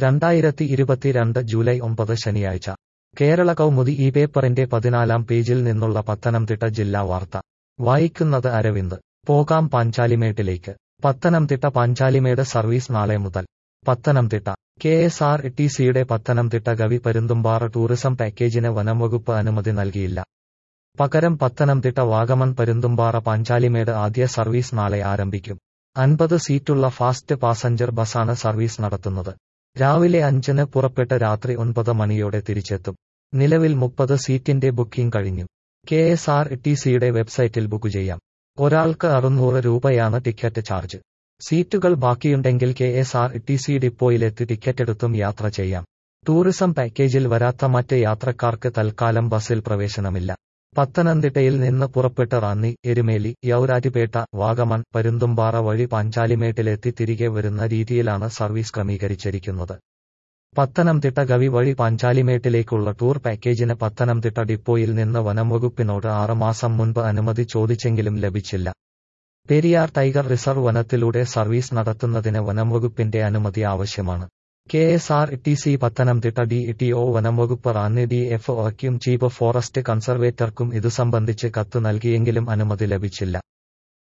രണ്ടായിരത്തി ഇരുപത്തിരണ്ട് ജൂലൈ ഒമ്പത് ശനിയാഴ്ച കേരള കൗമുദി ഈ പേപ്പറിന്റെ പതിനാലാം പേജിൽ നിന്നുള്ള പത്തനംതിട്ട ജില്ലാ വാർത്ത വായിക്കുന്നത് അരവിന്ദ് പോകാം പാഞ്ചാലിമേട്ടിലേക്ക് പത്തനംതിട്ട പാഞ്ചാലിമേട് സർവീസ് നാളെ മുതൽ Pathanamthitta K S R T സിയുടെ പത്തനംതിട്ട ഗവി പരുന്തുംപാറ ടൂറിസം പാക്കേജിന് വനംവകുപ്പ് അനുമതി നൽകിയില്ല പകരം പത്തനംതിട്ട വാഗമൺ പരുന്തുംപാറ പാഞ്ചാലിമേട് ആദ്യ സർവീസ് നാളെ ആരംഭിക്കും അൻപത് സീറ്റുള്ള ഫാസ്റ്റ് പാസഞ്ചർ ബസാണ് സർവീസ് നടത്തുന്നത് രാവിലെ അഞ്ചിന് പുറപ്പെട്ട് രാത്രി ഒൻപത് മണിയോടെ തിരിച്ചെത്തും നിലവിൽ മുപ്പത് സീറ്റിന്റെ ബുക്കിംഗ് കഴിഞ്ഞു കെ എസ് ആർ ടി സിയുടെ വെബ്സൈറ്റിൽ ബുക്ക് ചെയ്യാം ഒരാൾക്ക് അറുന്നൂറ് രൂപയാണ് ടിക്കറ്റ് ചാർജ് സീറ്റുകൾ ബാക്കിയുണ്ടെങ്കിൽ K S R T C ഡിപ്പോയിലെത്തി ടിക്കറ്റെടുത്തും യാത്ര ചെയ്യാം ടൂറിസം പാക്കേജിൽ വരാത്ത മറ്റ് യാത്രക്കാർക്ക് തൽക്കാലം ബസ്സിൽ പ്രവേശനമില്ല പത്തനംതിട്ടയിൽ നിന്ന് പുറപ്പെട്ട് റാന്നി എരുമേലി യൗരാറ്റുപേട്ട വാഗമൺ പരുന്തുംപാറ വഴി പാഞ്ചാലിമേട്ടിലെത്തി തിരികെ വരുന്ന രീതിയിലാണ് സർവീസ് ക്രമീകരിച്ചിരിക്കുന്നത് പത്തനംതിട്ട ഗവി വഴി പാഞ്ചാലിമേട്ടിലേക്കുള്ള ടൂർ പാക്കേജിന് പത്തനംതിട്ട ഡിപ്പോയിൽ നിന്ന് വനംവകുപ്പിനോട് ആറുമാസം മുൻപ് അനുമതി ചോദിച്ചെങ്കിലും ലഭിച്ചില്ല പെരിയാർ ടൈഗർ റിസർവ് വനത്തിലൂടെ സർവീസ് നടത്തുന്നതിന് വനംവകുപ്പിന്റെ അനുമതി ആവശ്യമാണ് K S R T C Pathanamthitta D T O വനംവകുപ്പ് റാന്നി ഡി എഫ് ഒക്കും ചീഫ് ഫോറസ്റ്റ് കൺസർവേറ്റർക്കും ഇതു സംബന്ധിച്ച് കത്ത് നൽകിയെങ്കിലും അനുമതി ലഭിച്ചില്ല